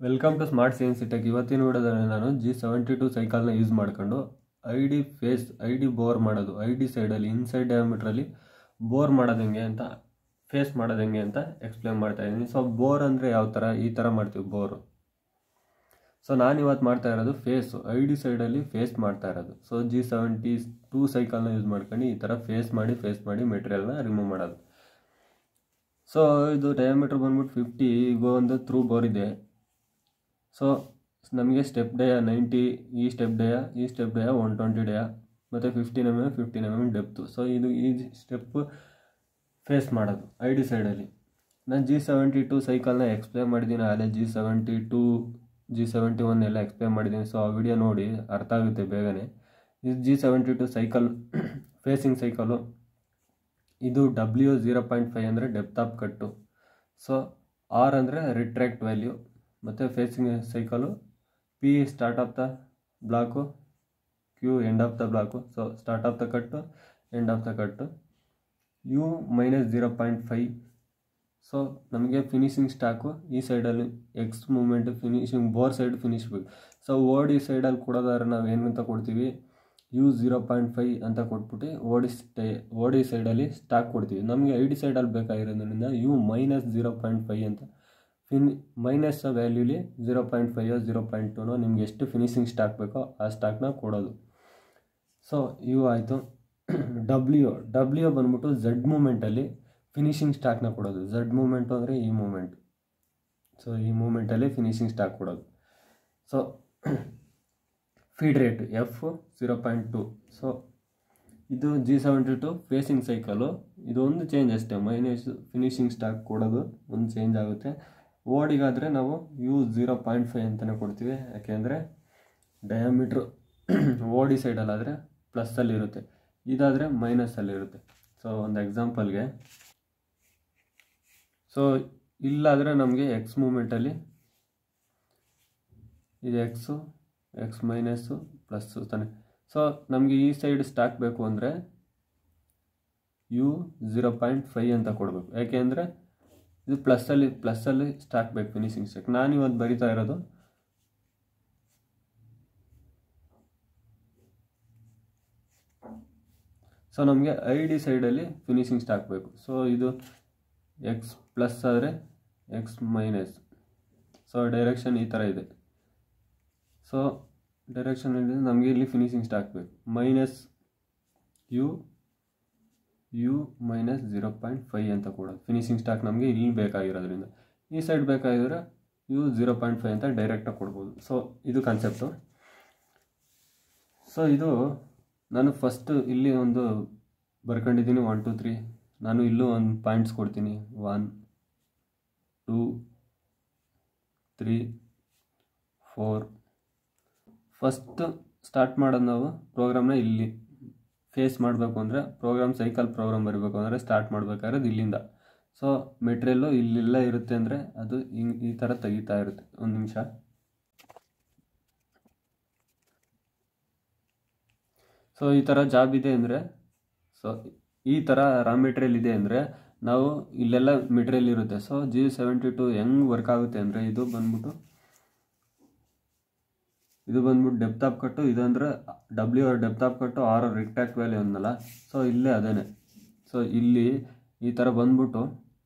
welcome to smart C N C tech ಇವತ್ತಿನ ವಿಡಿಯೋದಲ್ಲಿ ನಾನು ಜಿ ಸೆವೆಂಟಿ ಟು ಸೈಕಲ್ನ ಯೂಸ್ ಮಾಡ್ಕೊಂಡು I D face I D bore ಮಾಡೋದು ಐ ಡಿ ಸೈಡಲ್ಲಿ ಇನ್ಸೈಡ್ ಡಯಾಮೀಟ್ರಲ್ಲಿ ಬೋರ್ ಮಾಡೋದು ಹೆಂಗೆ ಅಂತ ಫೇಸ್ ಮಾಡೋದು ಹೆಂಗೆ ಅಂತ ಎಕ್ಸ್ಪ್ಲೇನ್ ಮಾಡ್ತಾ ಇದ್ದೀನಿ ಸೊ ಬೋರ್ ಅಂದರೆ ಯಾವ ಥರ ಈ ಥರ ಮಾಡ್ತೀವಿ ಬೋರು ಸೊ ನಾನು ಇವತ್ತು ಮಾಡ್ತಾ ಇರೋದು ಫೇಸು ಐ ಡಿ ಸೈಡಲ್ಲಿ ಫೇಸ್ ಮಾಡ್ತಾ ಇರೋದು ಸೊ ಜಿ ಸೆವೆಂಟಿ ಟೂ ಸೈಕಲ್ನ ಯೂಸ್ ಮಾಡ್ಕೊಂಡು ಈ ಥರ ಫೇಸ್ ಮಾಡಿ ಫೇಸ್ ಮಾಡಿ ಮೆಟೀರಿಯಲ್ನ ರಿಮೂವ್ ಮಾಡೋದು ಸೊ ಇದು ಡಯಾಮೀಟ್ರ್ ಬಂದ್ಬಿಟ್ಟು ಫಿಫ್ಟಿ ಈಗ ಒಂದು ಥ್ರೂ ಬೋರ್ ಇದೆ ಸೊ ನಮಗೆ ಸ್ಟೆಪ್ ಡೇಯ ನೈಂಟಿ ಈ ಸ್ಟೆಪ್ ಡೇಯ ಈ step dia one twenty dia ಮತ್ತು fifteen M M fifteen M M depth so ಇದು ಈ ಸ್ಟೆಪ್ ಫೇಸ್ ಮಾಡೋದು ಐ ಡಿ ಸೈಡಲ್ಲಿ ನಾನು ಜಿ ಸೆವೆಂಟಿ ಟು ಸೈಕಲ್ನ ಎಕ್ಸ್ಪ್ಲೇನ್ ಮಾಡಿದ್ದೀನಿ ಅಲ್ಲೇ G seventy two G seventy one ಎಲ್ಲ ಎಕ್ಸ್ಪ್ಲೇನ್ ಮಾಡಿದ್ದೀನಿ ಸೊ ಆ ವಿಡಿಯೋ ನೋಡಿ ಅರ್ಥ ಆಗುತ್ತೆ ಬೇಗನೆ ಇದು G seventy two cycle facing cycle ಇದು ಡಬ್ಲ್ಯೂ ಝೀರೋ ಪಾಯಿಂಟ್ ಫೈವ್ ಅಂದರೆ depth of cut so R ಅಂದರೆ ರಿಟ್ರ್ಯಾಕ್ಟ್ ವ್ಯಾಲ್ಯೂ ಮತ್ತು facing cycle P start of the block Q end of the block so start of the cut end of the cut U minus zero point five so ನಮಗೆ finishing stock ಈ ಸೈಡಲ್ಲಿ X movement finishing bore side finish ಬೇಕು so OD ಸೈಡಲ್ಲಿ ಕೊಡೋದಾದ್ರೆ ನಾವು ಏನಂತ ಕೊಡ್ತೀವಿ you zero point five ಅಂತ ಕೊಟ್ಬಿಟ್ಟು ಓಡಿ ಸ್ಟೇ ಓಡಿ ಸೈಡಲ್ಲಿ ಸ್ಟಾಕ್ ಕೊಡ್ತೀವಿ ನಮಗೆ ಐ ಡಿ ಸೈಡಲ್ಲಿ ಬೇಕಾಗಿರೋದ್ರಿಂದ U minus zero point five ಅಂತ ಫಿನ್ ಮೈನಸ್ ವ್ಯಾಲ್ಯೂಲಿ zero point five zero point ಟೂನೋ ನಿಮ್ಗೆ ಎಷ್ಟು ಫಿನಿಶಿಂಗ್ ಸ್ಟಾಕ್ ಬೇಕೋ ಆ ಸ್ಟಾಕ್ನ ಕೊಡೋದು ಸೊ ಇವು ಆಯಿತು ಡಬ್ಲ್ಯೂ ಡಬ್ಲ್ಯೂ ಬಂದ್ಬಿಟ್ಟು ಝಡ್ ಮೂಮೆಂಟಲ್ಲಿ ಫಿನಿಶಿಂಗ್ ಸ್ಟಾಕ್ನ ಕೊಡೋದು ಝಡ್ ಮೂಮೆಂಟು ಅಂದರೆ ಈ ಮೂಮೆಂಟ್ ಸೊ ಈ ಮೂಮೆಂಟಲ್ಲಿ ಫಿನಿಶಿಂಗ್ ಸ್ಟಾಕ್ ಕೊಡೋದು so feed rate F zero point two so ಇದು G seventy two facing cycle ಇದು ಒಂದು ಚೇಂಜ್ ಅಷ್ಟೇ ಮೈನಸ್ ಫಿನಿಶಿಂಗ್ ಸ್ಟಾಕ್ ಕೊಡೋದು ಒಂದು ಚೇಂಜ್ ಆಗುತ್ತೆ ಓಡಿಗಾದರೆ ನಾವು ಯು ಝೀರೋ ಪಾಯಿಂಟ್ ಫೈವ್ ಅಂತಲೇ ಕೊಡ್ತೀವಿ ಯಾಕೆಂದರೆ ಡಯಾಮೀಟ್ರು ಓಡಿ ಸೈಡಲ್ಲಾದರೆ ಪ್ಲಸ್ಸಲ್ಲಿರುತ್ತೆ ಇದಾದರೆ ಮೈನಸ್ಸಲ್ಲಿರುತ್ತೆ ಸೊ ಒಂದು ಎಕ್ಸಾಂಪಲ್ಗೆ ಸೊ ಇಲ್ಲಾದರೆ ನಮಗೆ ಎಕ್ಸ್ ಮೂಮೆಂಟಲ್ಲಿ ಇದು ಎಕ್ಸು ಎಕ್ಸ್ ಮೈನಸ್ಸು ಪ್ಲಸ್ಸು ತಾನೆ ಸೊ ನಮಗೆ ಈ ಸೈಡ್ ಸ್ಟಾಕ್ ಬೇಕು ಅಂದರೆ ಯು ಝೀರೋ ಪಾಯಿಂಟ್ ಫೈವ್ ಅಂತ ಕೊಡಬೇಕು ಯಾಕೆಂದರೆ ಇದು ಪ್ಲಸ್ಸಲ್ಲಿ ಪ್ಲಸ್ಸಲ್ಲಿ ಸ್ಟಾಕ್ ಬೇಕು ಫಿನಿಶಿಂಗ್ ಸ್ಟಾಕ್ ನಾನು ಇವತ್ತು ಬರಿತಾ ಇರೋದು ಸೊ ನಮಗೆ ಐ ಡಿ ಸೈಡಲ್ಲಿ ಫಿನಿಶಿಂಗ್ ಸ್ಟಾಕ್ ಬೇಕು ಸೊ ಇದು ಎಕ್ಸ್ ಪ್ಲಸ್ ಆದರೆ ಎಕ್ಸ್ ಮೈನಸ್ ಸೊ ಡೈರೆಕ್ಷನ್ ಈ ಥರ ಇದೆ ಸೊ ಡೈರೆಕ್ಷನ್ ನಮಗೆ ಇಲ್ಲಿ ಫಿನಿಶಿಂಗ್ ಸ್ಟಾಕ್ ಬೇಕು minus U U minus zero point five ಅಂತ ಕೊಡೋದು ಫಿನಿಶಿಂಗ್ ಸ್ಟಾಕ್ ನಮಗೆ ಇಲ್ಲಿ ಬೇಕಾಗಿರೋದ್ರಿಂದ ಈ ಸೈಡ್ ಬೇಕಾಗಿದ್ರೆ ಯು ಝೀರೋ ಪಾಯಿಂಟ್ ಫೈವ್ ಅಂತ ಡೈರೆಕ್ಟಾಗಿ ಕೊಡ್ಬೋದು ಸೊ ಇದು ಕಾನ್ಸೆಪ್ಟು ಸೊ ಇದು ನಾನು ಫಸ್ಟು ಇಲ್ಲಿ ಒಂದು ಬರ್ಕೊಂಡಿದ್ದೀನಿ ಒನ್ ಟು ತ್ರೀ ನಾನು ಇಲ್ಲೂ ಒಂದು ಪಾಯಿಂಟ್ಸ್ ಕೊಡ್ತೀನಿ one two three four first start ಮಾಡೋದು ನಾವು ಪ್ರೋಗ್ರಾಮ್ನ ಇಲ್ಲಿ ಫೇಸ್ ಮಾಡಬೇಕು ಅಂದರೆ ಪ್ರೋಗ್ರಾಮ್ ಸೈಕಲ್ ಪ್ರೋಗ್ರಾಮ್ ಬರಬೇಕು ಅಂದರೆ ಸ್ಟಾರ್ಟ್ ಮಾಡಬೇಕಾದ್ರೆ ಇಲ್ಲಿಂದ ಸೊ ಮೆಟೀರಿಯಲ್ಲು ಇಲ್ಲೆಲ್ಲ ಇರುತ್ತೆ ಅಂದರೆ ಅದು ಹಿಂಗೆ ಈ ಥರ ತೆಗಿತಾ ಇರುತ್ತೆ ಒಂದು ನಿಮಿಷ ಸೊ ಈ ಥರ ಜಾಬ್ ಇದೆ ಅಂದರೆ ಸೊ ಈ ಥರ ರಾ ಮೆಟೀರಿಯಲ್ ಇದೆ ಅಂದರೆ ನಾವು ಇಲ್ಲೆಲ್ಲ ಮೆಟೀರಿಯಲ್ ಇರುತ್ತೆ ಸೊ ಜಿ ಸೆವೆಂಟಿ ಟು ಹೆಂಗೆ ವರ್ಕ್ ಆಗುತ್ತೆ ಅಂದರೆ ಇದು ಬಂದ್ಬಿಟ್ಟು ಇದು ಬಂದ್ಬಿಟ್ಟು ಡೆಪ್ತ್ ಆಫ್ ಕಟ್ಟು ಇದಂದ್ರೆ W R depth of cut R R retract value ಅಂದಲ್ಲ ಸೊ ಇಲ್ಲೇ ಅದೇನೆ ಸೊ ಇಲ್ಲಿ ಈ ಥರ ಬಂದ್ಬಿಟ್ಟು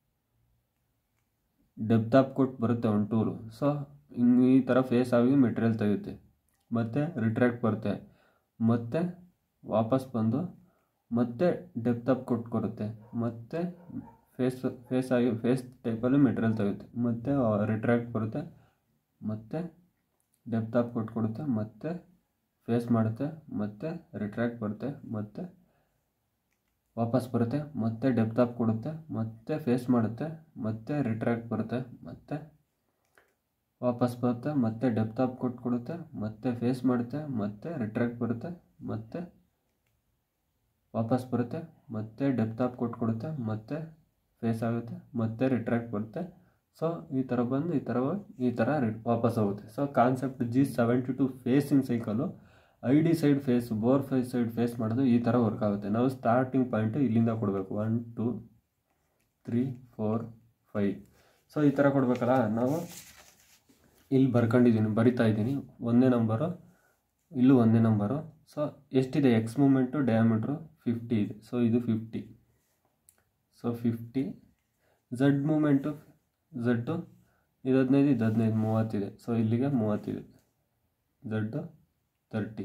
ಡೆಪ್ತ್ ಆಫ್ ಕೊಟ್ಟು ಬರುತ್ತೆ ಒಂದು ಟೂಲು ಸೊ ಹಿಂಗೆ ಈ ಥರ ಫೇಸ್ ಆಗಿ ಮೆಟೀರಿಯಲ್ ತೆಗೆಯುತ್ತೆ ಮತ್ತು ರಿಟ್ರ್ಯಾಕ್ಟ್ ಬರುತ್ತೆ ಮತ್ತು ವಾಪಸ್ ಬಂದು ಮತ್ತೆ ಡೆಪ್ತ್ ಅಪ್ ಕೊಟ್ಟು ಕೊಡುತ್ತೆ ಮತ್ತು ಫೇಸ್ ಫೇಸ್ ಆಗಿ ಫೇಸ್ ಟೈಪಲ್ಲಿ ಮೆಟೀರಿಯಲ್ ತೆಗುತ್ತೆ ಮತ್ತು ರಿಟ್ರ್ಯಾಕ್ಟ್ ಬರುತ್ತೆ ಮತ್ತು ಡೆಪ್ತ್ ಅಪ್ ಕೊಟ್ಟು ಕೊಡುತ್ತೆ ಮತ್ತು ಫೇಸ್ ಮಾಡುತ್ತೆ ಮತ್ತು ರಿಟ್ರ್ಯಾಕ್ಟ್ ಬರುತ್ತೆ ಮತ್ತು ವಾಪಸ್ ಬರುತ್ತೆ ಮತ್ತೆ ಡೆಪ್ತ್ ಅಪ್ ಕೊಡುತ್ತೆ ಮತ್ತೆ ಫೇಸ್ ಮಾಡುತ್ತೆ ಮತ್ತೆ ರಿಟ್ರ್ಯಾಕ್ಟ್ ಬರುತ್ತೆ ಮತ್ತೆ ವಾಪಸ್ ಬರುತ್ತೆ ಮತ್ತೆ ಡೆಪ್ತ್ ಅಪ್ ಕೊಟ್ಟು ಕೊಡುತ್ತೆ ಮತ್ತೆ ಫೇಸ್ ಮಾಡುತ್ತೆ ಮತ್ತೆ ರಿಟ್ರ್ಯಾಕ್ಟ್ ಬರುತ್ತೆ ಮತ್ತೆ ವಾಪಸ್ ಬರುತ್ತೆ ಮತ್ತೆ ಡೆಪ್ತ್ ಆಫ್ ಕೊಟ್ಟು ಕೊಡುತ್ತೆ ಮತ್ತೆ ಫೇಸ್ ಆಗುತ್ತೆ ಮತ್ತೆ ರಿಟ್ರ್ಯಾಕ್ಟ್ ಬರುತ್ತೆ ಸೊ ಈ ಥರ ಬಂದು ಈ ಥರ ಈ ಥರ ವಾಪಸ್ ಹೋಗುತ್ತೆ so concept G seventy two facing cycle I D side face bore face side face ಮಾಡೋದು ಈ ಥರ ವರ್ಕ್ ಆಗುತ್ತೆ ನಾವು ಸ್ಟಾರ್ಟಿಂಗ್ ಪಾಯಿಂಟು ಇಲ್ಲಿಂದ ಕೊಡಬೇಕು one two three four five so ಈ ಥರ ಕೊಡಬೇಕಲ್ಲ ನಾವು ಇಲ್ಲಿ ಬರ್ಕೊಂಡಿದ್ದೀನಿ ಬರಿತಾ ಇದ್ದೀನಿ ಒಂದೇ ನಂಬರು ಇಲ್ಲೂ ಒಂದೇ ನಂಬರು ಸೊ ಎಷ್ಟಿದೆ ಎಕ್ಸ್ ಮೂಮೆಂಟು ಡಯಾಮೀಟ್ರು ಫಿಫ್ಟಿ ಇದೆ ಸೊ ಇದು fifty so fifty Z movement Z ಇದು ಹದಿನೈದು ಇದು ಹದಿನೈದು ಮೂವತ್ತಿದೆ ಸೊ ಇಲ್ಲಿಗೆ ಮೂವತ್ತಿದೆ ಝಡ್ಡು ತರ್ಟಿ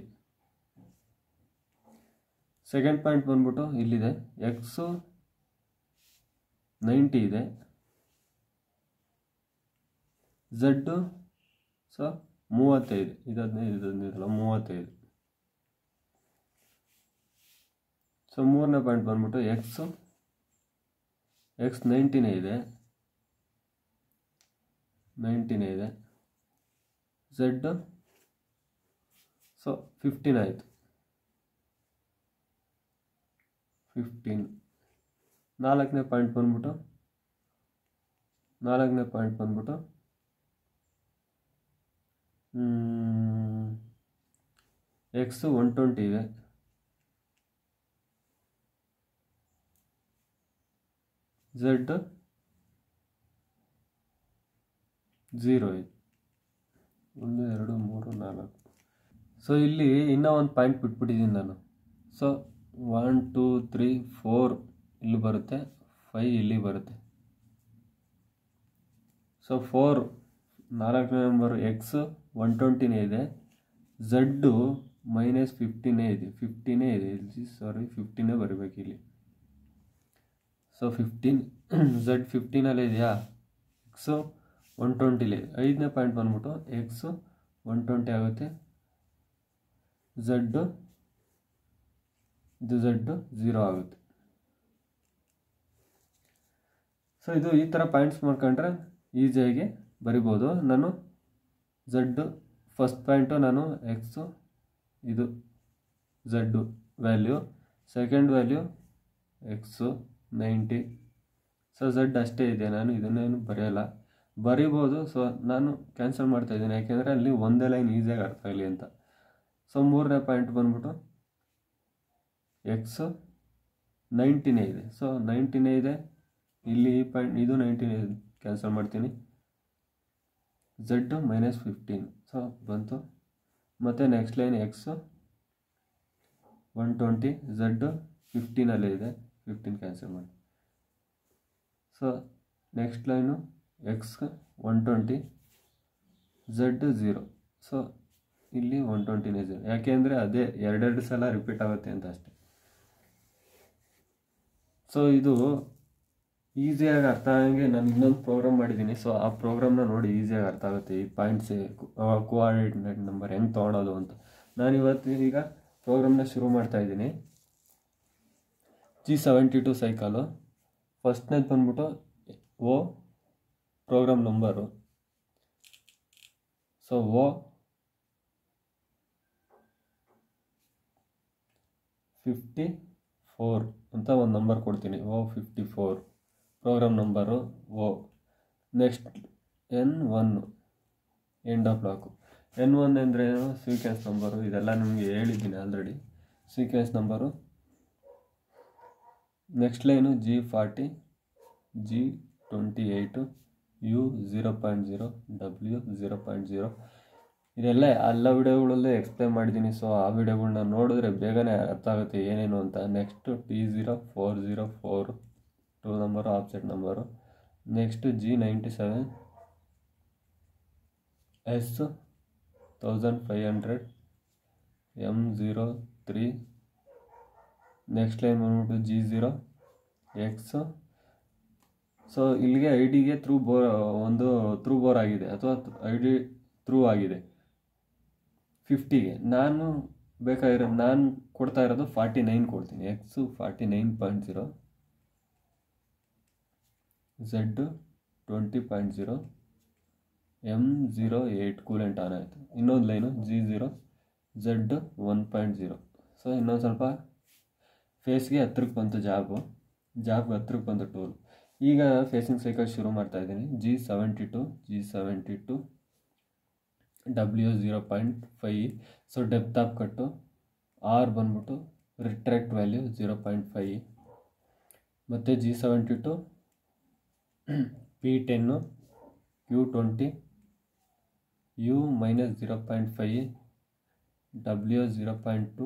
ಸೆಕೆಂಡ್ ಪಾಯಿಂಟ್ ಬಂದ್ಬಿಟ್ಟು ಇಲ್ಲಿದೆ ಎಕ್ಸು ನೈಂಟಿ ಇದೆ ಝಡ್ಡು ಸೊ ಮೂವತ್ತೈದು ಇದು ಹದಿನೈದು ಇದು ಹದಿನೈದಲ್ಲ ಮೂವತ್ತೈದು ಸೊ ಮೂರನೇ ಪಾಯಿಂಟ್ ಬಂದ್ಬಿಟ್ಟು ಎಕ್ಸು ಎಕ್ಸ್ ನೈಂಟಿನೇ ಇದೆ ನೈಂಟಿನೇ ಇದೆ ಝಡ್ ಸೊ ಫಿಫ್ಟೀನ್ ಆಯಿತು ಫಿಫ್ಟೀನ್ ನಾಲ್ಕನೇ ಪಾಯಿಂಟ್ ಬಂದ್ಬಿಟ್ಟು ನಾಲ್ಕನೇ ಪಾಯಿಂಟ್ ಬಂದ್ಬಿಟ್ಟು ಎಕ್ಸು ಒನ್ ಟ್ವೆಂಟಿ ಇದೆ ಝಡ್ ಝೀರೋ ಇದೆ ಒಂದು ಎರಡು ಮೂರು ನಾಲ್ಕು ಸೊ ಇಲ್ಲಿ ಇನ್ನೂ ಒಂದು ಪಾಯಿಂಟ್ ಬಿಟ್ಬಿಟ್ಟಿದ್ದೀನಿ ನಾನು so one two three four ಇಲ್ಲಿ ಬರುತ್ತೆ ಫೈ ಇಲ್ಲಿ ಬರುತ್ತೆ ಸೊ ಫೋರ್ ನಾಲ್ಕನೇ ನಂಬರು ಎಕ್ಸ್ ಒನ್ ಟ್ವೆಂಟಿನೇ ಇದೆ ಝಡ್ಡು ಮೈನಸ್ ಫಿಫ್ಟಿನೇ ಇದೆ ಫಿಫ್ಟಿನೇ ಇದೆ ಇಲ್ಲಿ ಸಾರಿ ಫಿಫ್ಟಿನೇ ಬರಬೇಕು ಇಲ್ಲಿ ಸೊ ಫಿಫ್ಟೀನ್ ಝಡ್ ಫಿಫ್ಟೀನಲ್ಲೇ ಇದೆಯಾ ಎಕ್ಸು ಒನ್ ಟ್ವೆಂಟಿಲಿ ಐದನೇ ಪಾಯಿಂಟ್ ಬಂದ್ಬಿಟ್ಟು ಎಕ್ಸು ಒನ್ ಟ್ವೆಂಟಿ ಆಗುತ್ತೆ ಝಡ್ಡು ಇದು ಝಡ್ಡು ಝೀರೋ ಆಗುತ್ತೆ ಸೊ ಇದು ಈ ಥರ ಪಾಯಿಂಟ್ಸ್ ಮಾಡ್ಕೊಂಡ್ರೆ ಈಸಿಯಾಗಿ ಬರಿಬೋದು ನಾನು ಝಡ್ಡು ಫಸ್ಟ್ ಪಾಯಿಂಟು ನಾನು ಎಕ್ಸು ಇದು Z value second value X ninety so Z ಅಷ್ಟೇ ಇದೆ ನಾನು ಇದನ್ನೇನು ಬರೆಯಲ್ಲ ಬರಿಬೋದು ಸೊ ನಾನು ಕ್ಯಾನ್ಸಲ್ ಮಾಡ್ತಾ ಇದ್ದೀನಿ ಯಾಕೆಂದರೆ ಅಲ್ಲಿ ಒಂದೇ ಲೈನ್ ಈಸಿಯಾಗಿ ಅರ್ಥ ಆಗಲಿ ಅಂತ ಸೊ ಮೂರನೇ ಪಾಯಿಂಟ್ ಬಂದ್ಬಿಟ್ಟು ಎಕ್ಸು ನೈಂಟಿನೇ ಇದೆ ಸೊ ನೈಂಟಿನೇ ಇದೆ ಇಲ್ಲಿ ಈ ಪಾಯಿಂಟ್ ಇದು ನೈಂಟಿನೇ ಇದೆ ಕ್ಯಾನ್ಸಲ್ ಮಾಡ್ತೀನಿ ಝಡ್ಡು ಮೈನಸ್ ಫಿಫ್ಟೀನ್ ಸೊ ಬಂತು ಮತ್ತು next line X one twenty Z ಫಿಫ್ಟೀನಲ್ಲೇ ಇದೆ ಫಿಫ್ಟೀನ್ ಕ್ಯಾನ್ಸಲ್ ಮಾಡಿ so next line X one twenty Z zero so ಇಲ್ಲಿ ಒನ್ ಟ್ವೆಂಟಿನೇ ಝೀರೋ ಯಾಕೆಂದರೆ ಅದೇ ಎರಡೆರಡು ಸಲ ರಿಪೀಟ್ ಆಗುತ್ತೆ ಅಂತ ಅಷ್ಟೆ ಸೊ ಇದು ಈಸಿಯಾಗಿ ಅರ್ಥ ಆಗಂಗೆ ನಾನು ಇನ್ನೊಂದು ಪ್ರೋಗ್ರಾಮ್ ಮಾಡಿದ್ದೀನಿ ಸೊ ಆ ಪ್ರೋಗ್ರಾಮ್ನ ನೋಡಿ ಈಸಿಯಾಗಿ ಅರ್ಥ ಆಗುತ್ತೆ ಈ ಪಾಯಿಂಟ್ಸ್ ಕೋಆರ್ಡಿನೇಟ್ ನಂಬರ್ ಹೆಂಗೆ ತೊಗೊಳೋದು ಅಂತ ನಾನು ಇವತ್ತು ಈಗ ಪ್ರೋಗ್ರಾಮ್ನ ಶುರು ಮಾಡ್ತಾ ಇದ್ದೀನಿ ಜಿ ಸೆವೆಂಟಿ ಟು ಸೈಕಲು ಫಸ್ಟ್ನೇದು ಬಂದ್ಬಿಟ್ಟು O program number so O fifty four ಅಂತ ಒಂದು ನಂಬರ್ ಕೊಡ್ತೀನಿ O fifty four program number O next N one end of block N one ಅಂದರೆ ಏನು ಸೀಕ್ವೆನ್ಸ್ ನಂಬರು ಇದೆಲ್ಲ ನಿಮಗೆ ಹೇಳಿದ್ದೀನಿ already sequence number next line G forty G twenty eight U zero point zero W zero point zero ಇದೆಲ್ಲ ಎಲ್ಲ ವಿಡಿಯೋಗಳಲ್ಲೇ explain ಮಾಡಿದ್ದೀನಿ so ಆ ವಿಡಿಯೋಗಳ್ನ ನೋಡಿದ್ರೆ ಬೇಗನೆ ಅರ್ಥ ಆಗುತ್ತೆ ಏನೇನು ಅಂತ next T zero four zero four two number offset number next G ninety seven S thousand five hundred M zero three next line ಬಂದ್ಬಿಟ್ಟು ಜಿ ಝೀರೋ ಎಕ್ಸು ಸೊ ಇಲ್ಲಿಗೆ ಐ ಡಿಗೆ ಥ್ರೂ ಬೋರ್ ಒಂದು ಥ್ರೂ ಬೋರ್ ಆಗಿದೆ ಅಥವಾ I D through ಆಗಿದೆ ಫಿಫ್ಟಿಗೆ ನಾನು ಬೇಕಾಗಿರೋ ನಾನು ಕೊಡ್ತಾ ಇರೋದು ಫಾರ್ಟಿ ನೈನ್ ಕೊಡ್ತೀನಿ X forty nine point zero Z twenty point zero M zero eight coolant on ಆಯಿತು ಇನ್ನೊಂದು line G zero Z one point zero so ಇನ್ನೊಂದು ಸ್ವಲ್ಪ ಫೇಸ್ಗೆ ಹತ್ರಕ್ಕೆ ಬಂತು ಜಾಬು ಜಾಬ್ಗೆ ಹತ್ರಕ್ಕೆ ಬಂತು ಟೂಲ್ ಈಗ ಫೇಸಿಂಗ್ ಸೈಕಲ್ ಶುರು ಮಾಡ್ತಾ ಇದ್ದೀನಿ G seventy two G seventy two W zero point five so depth of cut R ಬಂದ್ಬಿಟ್ಟು retract value zero point five ಮತ್ತು G seventy two P ten Q twenty U minus zero point five W zero point two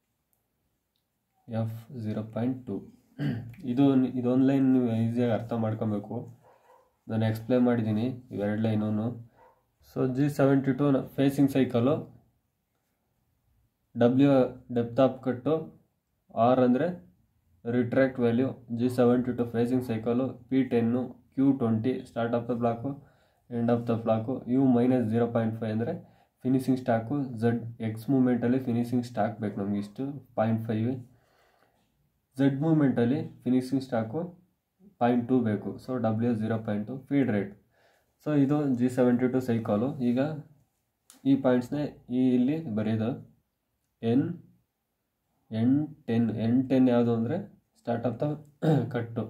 F zero point two ಇದು ಇದೊಂದು line ನೀವು ಈಸಿಯಾಗಿ ಅರ್ಥ ಮಾಡ್ಕೊಬೇಕು ನಾನು explain ಮಾಡಿದ್ದೀನಿ ಇವೆರಡು ಲೈನೂ so G seventy two facing cycle W depth of cut R ಅಂದರೆ retract value G seventy two facing cycle P ten Q twenty start of the block end of the block U minus zero point five ಅಂದರೆ finishing stock Z X ಮೂಮೆಂಟಲ್ಲಿ finishing stock ಬೇಕು ನಮಗೆ ಇಷ್ಟು point five Z ಮೂಮೆಂಟಲ್ಲಿ finishing stock point two ಬೇಕು so W zero point two feed rate so ಇದು G seventy two cycle ಈಗ ಈ ಪಾಯಿಂಟ್ಸ್ನೇ ಈ ಇಲ್ಲಿ ಬರೆಯೋದು N N ten N ten ಯಾವುದು ಅಂದರೆ start of the cut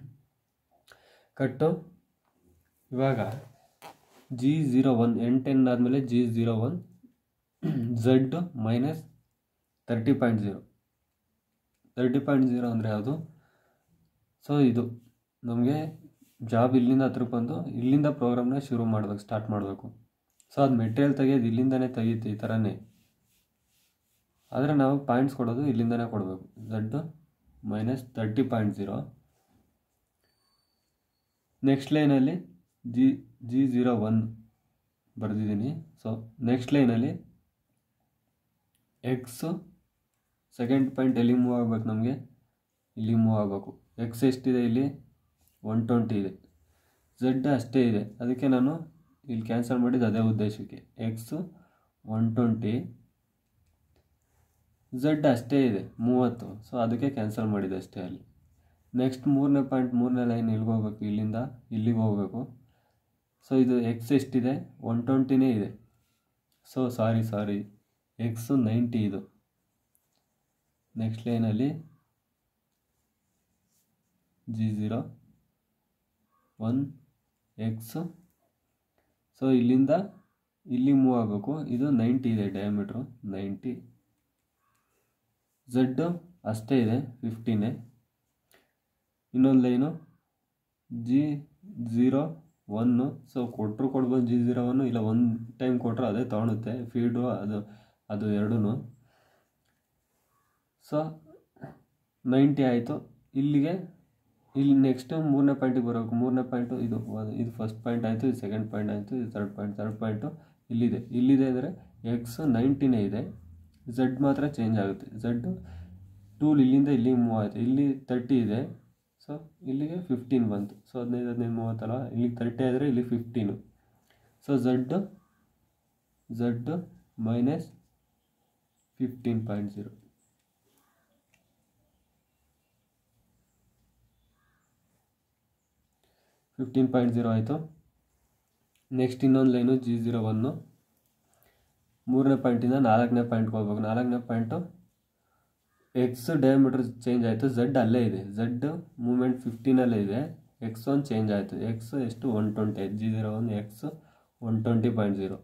cut ಇವಾಗ G zero one N ten ಆದಮೇಲೆ G zero one Z minus thirty point zero thirty point zero ಅಂದರೆ ಯಾವುದು ಸೊ ಇದು ನಮಗೆ ಜಾಬ್ ಇಲ್ಲಿಂದ ಹತ್ರ ಬಂದು ಇಲ್ಲಿಂದ ಪ್ರೋಗ್ರಾಮ್ನ ಶುರು ಮಾಡಬೇಕು ಸ್ಟಾರ್ಟ್ ಮಾಡಬೇಕು ಸೊ ಅದು ಮೆಟೀರಿಯಲ್ ತೆಗೆಯೋದು ಇಲ್ಲಿಂದನೇ ತೆಗೀತೆ ಈ ಥರನೇ ಆದರೆ ನಾವು ಪಾಯಿಂಟ್ಸ್ ಕೊಡೋದು ಇಲ್ಲಿಂದನೇ ಕೊಡಬೇಕು Z minus thirty point zero next ಲೈನಲ್ಲಿ ಜಿ ಜಿ ಝೀರೋ ಒನ್ ಬರೆದಿದ್ದೀನಿ ಸೊ ನೆಕ್ಸ್ಟ್ ಲೈನಲ್ಲಿ ಎಕ್ಸು ಸೆಕೆಂಡ್ ಪಾಯಿಂಟ್ ಎಲ್ಲಿ ಮೂವ್ ಆಗಬೇಕು ನಮಗೆ ಇಲ್ಲಿ ಮೂವ್ ಆಗಬೇಕು ಎಕ್ಸ್ ಎಷ್ಟಿದೆ ಇಲ್ಲಿ ಒನ್ ಟ್ವೆಂಟಿ ಇದೆ ಝಡ್ ಅಷ್ಟೇ ಇದೆ ಅದಕ್ಕೆ ನಾನು ಇಲ್ಲಿ ಕ್ಯಾನ್ಸಲ್ ಮಾಡಿದ್ದು ಅದೇ ಉದ್ದೇಶಕ್ಕೆ ಎಕ್ಸು ಒನ್ ಟ್ವೆಂಟಿ ಝಡ್ ಅಷ್ಟೇ ಇದೆ ಮೂವತ್ತು ಸೊ ಅದಕ್ಕೆ ಕ್ಯಾನ್ಸಲ್ ಮಾಡಿದೆ ಅಷ್ಟೇ ಅಲ್ಲಿ ನೆಕ್ಸ್ಟ್ ಮೂರನೇ ಪಾಯಿಂಟ್ ಮೂರನೇ ಲೈನ್ ಇಲ್ಲಿಗೆ ಹೋಗ್ಬೇಕು ಇಲ್ಲಿಂದ ಇಲ್ಲಿಗೆ ಹೋಗಬೇಕು ಸೊ ಇದು ಎಕ್ಸ್ ಎಷ್ಟಿದೆ ಒನ್ ಟ್ವೆಂಟಿನೇ ಇದೆ so sorry sorry X ninety ಇದು ನೆಕ್ಸ್ಟ್ ಲೈನಲ್ಲಿ G zero one X so ಇಲ್ಲಿಂದ ಇಲ್ಲಿ ಮೂವ್ ಆಗಬೇಕು ಇದು ನೈಂಟಿ ಇದೆ ಡಯಾಮೀಟ್ರು ನೈಂಟಿ ಝಡ್ಡು ಅಷ್ಟೇ ಇದೆ ಫಿಫ್ಟೀನೇ ಇನ್ನೊಂದು line G zero one so ಕೊಟ್ಟರು ಕೊಡ್ಬೋದು ಜಿ ಝೀರೋ ಒನ್ನು ಇಲ್ಲ ಒಂದು ಟೈಮ್ ಕೊಟ್ಟರು ಅದೇ ತೊಗೊಳುತ್ತೆ ಫೀಡು ಅದು ಅದು ಎರಡೂ ಸೊ ನೈಂಟಿ ಆಯಿತು ಇಲ್ಲಿಗೆ ಇಲ್ಲಿ ನೆಕ್ಸ್ಟ್ ಮೂರನೇ ಪಾಯಿಂಟಿಗೆ ಬರಬೇಕು ಮೂರನೇ ಪಾಯಿಂಟು ಇದು ಇದು ಫಸ್ಟ್ ಪಾಯಿಂಟ್ ಆಯಿತು ಇದು ಸೆಕೆಂಡ್ ಪಾಯಿಂಟ್ ಆಯಿತು ಇದು ಥರ್ಡ್ ಪಾಯಿಂಟ್ ಥರ್ಡ್ ಪಾಯಿಂಟು ಇಲ್ಲಿದೆ ಇಲ್ಲಿದೆ ಅಂದರೆ ಎಕ್ಸ್ ನೈಂಟಿನೇ ಇದೆ ಝಡ್ ಮಾತ್ರ ಚೇಂಜ್ ಆಗುತ್ತೆ ಝಡ್ ಟೂಲ್ ಇಲ್ಲಿಂದ ಇಲ್ಲಿಗೆ ಮೂವ್ ಆಯಿತು ಇಲ್ಲಿ ತರ್ಟಿ ಇದೆ ಸೊ ಇಲ್ಲಿಗೆ ಫಿಫ್ಟೀನ್ ಬಂತು ಸೊ ಹದಿನೈದು ಹದಿನೈದು ಮೂವತ್ತಲ್ಲ ಇಲ್ಲಿಗೆ ತರ್ಟಿ ಆದರೆ ಇಲ್ಲಿ fifteen so Z Z minus fifteen point zero fifteen point zero ಆಯಿತು ನೆಕ್ಸ್ಟ್ ಇನ್ನೊಂದು ಲೈನು ಜಿ ಝೀರೋ ಒನ್ನು ಮೂರನೇ ಪಾಯಿಂಟಿಂದ ನಾಲ್ಕನೇ ಪಾಯಿಂಟ್ಗೆ ಹೋಗ್ಬೇಕು ನಾಲ್ಕನೇ ಪಾಯಿಂಟು ಎಕ್ಸ್ ಡಯಾಮೀಟರ್ ಚೇಂಜ್ ಆಯಿತು ಝಡ್ ಅಲ್ಲೇ ಇದೆ ಝಡ್ ಮೂಮೆಂಟ್ ಫಿಫ್ಟೀನಲ್ಲೇ ಇದೆ ಎಕ್ಸ್ ಒನ್ ಚೇಂಜ್ ಆಯಿತು ಎಕ್ಸ್ ಎಷ್ಟು one twenty G zero one X one twenty point zero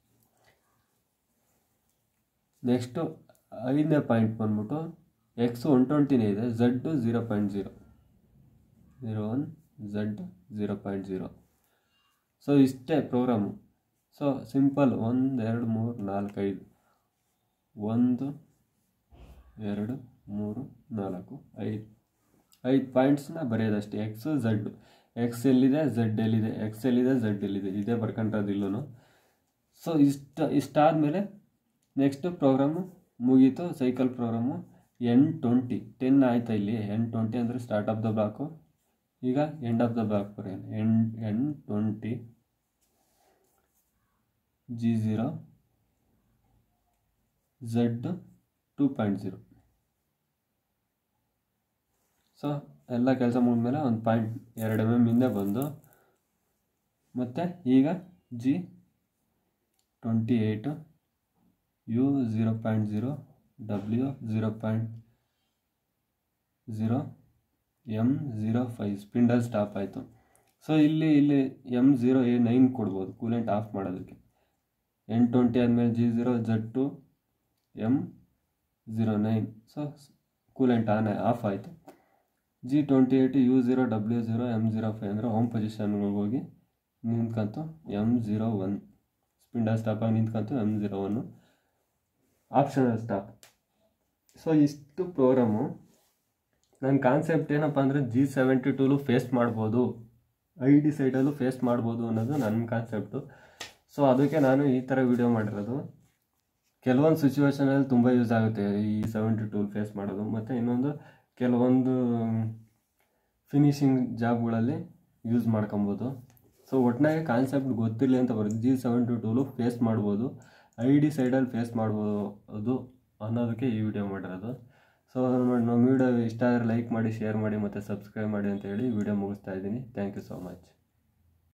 next ಐದನೇ ಪಾಯಿಂಟ್ ಬಂದ್ಬಿಟ್ಟು ಎಕ್ಸ್ ಒನ್ ಟ್ವೆಂಟಿನೇ ಇದೆ Z zero point zero zero one Z zero point zero so ಇಷ್ಟೇ program so simple ಒಂದು ಎರಡು ಮೂರು ನಾಲ್ಕು ಐದು ಒಂದು ಎರಡು ಮೂರು ನಾಲ್ಕು ಐದು ಐದು ಪಾಯಿಂಟ್ಸ್ನ ಬರೆಯೋದಷ್ಟೇ ಎಕ್ಸು ಝಡ್ ಎಕ್ಸ್ ಎಲ್ಲಿದೆ ಝಡ್ ಎಲ್ಲಿದೆ ಎಕ್ಸ್ ಎಲ್ಲಿದೆ ಝಡ್ ಎಲ್ಲಿದೆ ಇದೇ ಬರ್ಕೊಂಡ್ರದ್ದು ಇಲ್ಲೂ ಸೊ ಇಷ್ಟ ಇಷ್ಟಾದಮೇಲೆ ನೆಕ್ಸ್ಟ್ ಪ್ರೋಗ್ರಾಮು ಮುಗೀತು cycle program N twenty ten ಆಯ್ತಾ ಇಲ್ಲಿ ಎನ್ ಟ್ವೆಂಟಿ ಅಂದರೆ ಸ್ಟಾರ್ಟ್ ಆಫ್ ದ ಬ್ಲಾಕು ಈಗ ಎಂಡ್ ಆಫ್ ದ ಬ್ಲಾಕ್ ಬರೆಯೋಣ N N twenty G zero Z two point zero so ಎಲ್ಲ ಕೆಲಸ ಮುಗಿದ್ಮೇಲೆ ಒಂದು ಪಾಯಿಂಟ್ ಎರಡು ಎಮ್ ಎಮ್ ಹಿಂದೆ ಬಂದು ಮತ್ತು ಈಗ G twenty eight U zero point zero W zero point zero M zero five spindle stop ಆಯಿತು ಸೊ ಇಲ್ಲಿ ಇಲ್ಲಿ ಎಮ್ ಝೀರೋ ಎ ನೈನ್ ಕೊಡ್ಬೋದು ಕೂಲೆಂಟ್ ಆಫ್ ಮಾಡೋದಕ್ಕೆ ಎನ್ ಟ್ವೆಂಟಿ ಆದಮೇಲೆ G zero Z two M zero nine so coolant on off ಆಯಿತು G twenty eight U zero W zero M zero five ಅಂದರೆ home ಪೊಸಿಷನ್ಗೆ ಹೋಗಿ ನಿಂತ್ಕೊಂತು ಎಮ್ ಝೀರೋ ಒನ್ ಸ್ಪಿಂಡಲ್ ಸ್ಟಾಪಾಗಿ ನಿಂತ್ಕೊಂತು M zero one optional stop so ಇಷ್ಟು program ನನ್ನ concept ಏನಪ್ಪ ಅಂದರೆ ಜಿ ಸೆವೆಂಟಿ ಟೂಲು ಫೇಸ್ ಮಾಡ್ಬೋದು ಐ ಡಿ ಸೈಡಲ್ಲೂ ಫೇಸ್ ಮಾಡ್ಬೋದು ಅನ್ನೋದು ನನ್ನ ಕಾನ್ಸೆಪ್ಟು ಸೊ ಅದಕ್ಕೆ ನಾನು ಈ ಥರ ವಿಡಿಯೋ ಮಾಡಿರೋದು ಕೆಲವೊಂದು ಸಿಚುವೇಶನಲ್ಲಿ ತುಂಬ ಯೂಸ್ ಆಗುತ್ತೆ ಈ ಸೆವೆಂಟಿ ಟೂಲ್ ಫೇಸ್ ಮಾಡೋದು ಮತ್ತು ಇನ್ನೊಂದು ಕೆಲವೊಂದು ಫಿನಿಶಿಂಗ್ ಜಾಬ್ಗಳಲ್ಲಿ ಯೂಸ್ ಮಾಡ್ಕೊಬೋದು ಸೊ ಒಟ್ಟಿನಾಗೆ ಕಾನ್ಸೆಪ್ಟ್ ಗೊತ್ತಿರಲಿ ಅಂತ ಬರುತ್ತೆ ಜಿ ಸೆವೆಂಟಿ ಟೂಲು ಫೇಸ್ ಮಾಡ್ಬೋದು ಐ ಡಿ ಸೈಡಲ್ಲಿ ಫೇಸ್ ಮಾಡ್ಬೋದು ಅದು ಅನ್ನೋದಕ್ಕೆ ಈ ವಿಡಿಯೋ ಮಾಡಿರೋದು ಸೊ ನಮ್ಮ ವಿಡಿಯೋ ಇಷ್ಟ ಆದರೆ ಲೈಕ್ ಮಾಡಿ ಶೇರ್ ಮಾಡಿ ಮತ್ತು ಸಬ್ಸ್ಕ್ರೈಬ್ ಮಾಡಿ ಅಂತ ಹೇಳಿ ವಿಡಿಯೋ ಮುಗಿಸ್ತಾ ಇದ್ದೀನಿ ಥ್ಯಾಂಕ್ ಯು ಸೋ ಮಚ್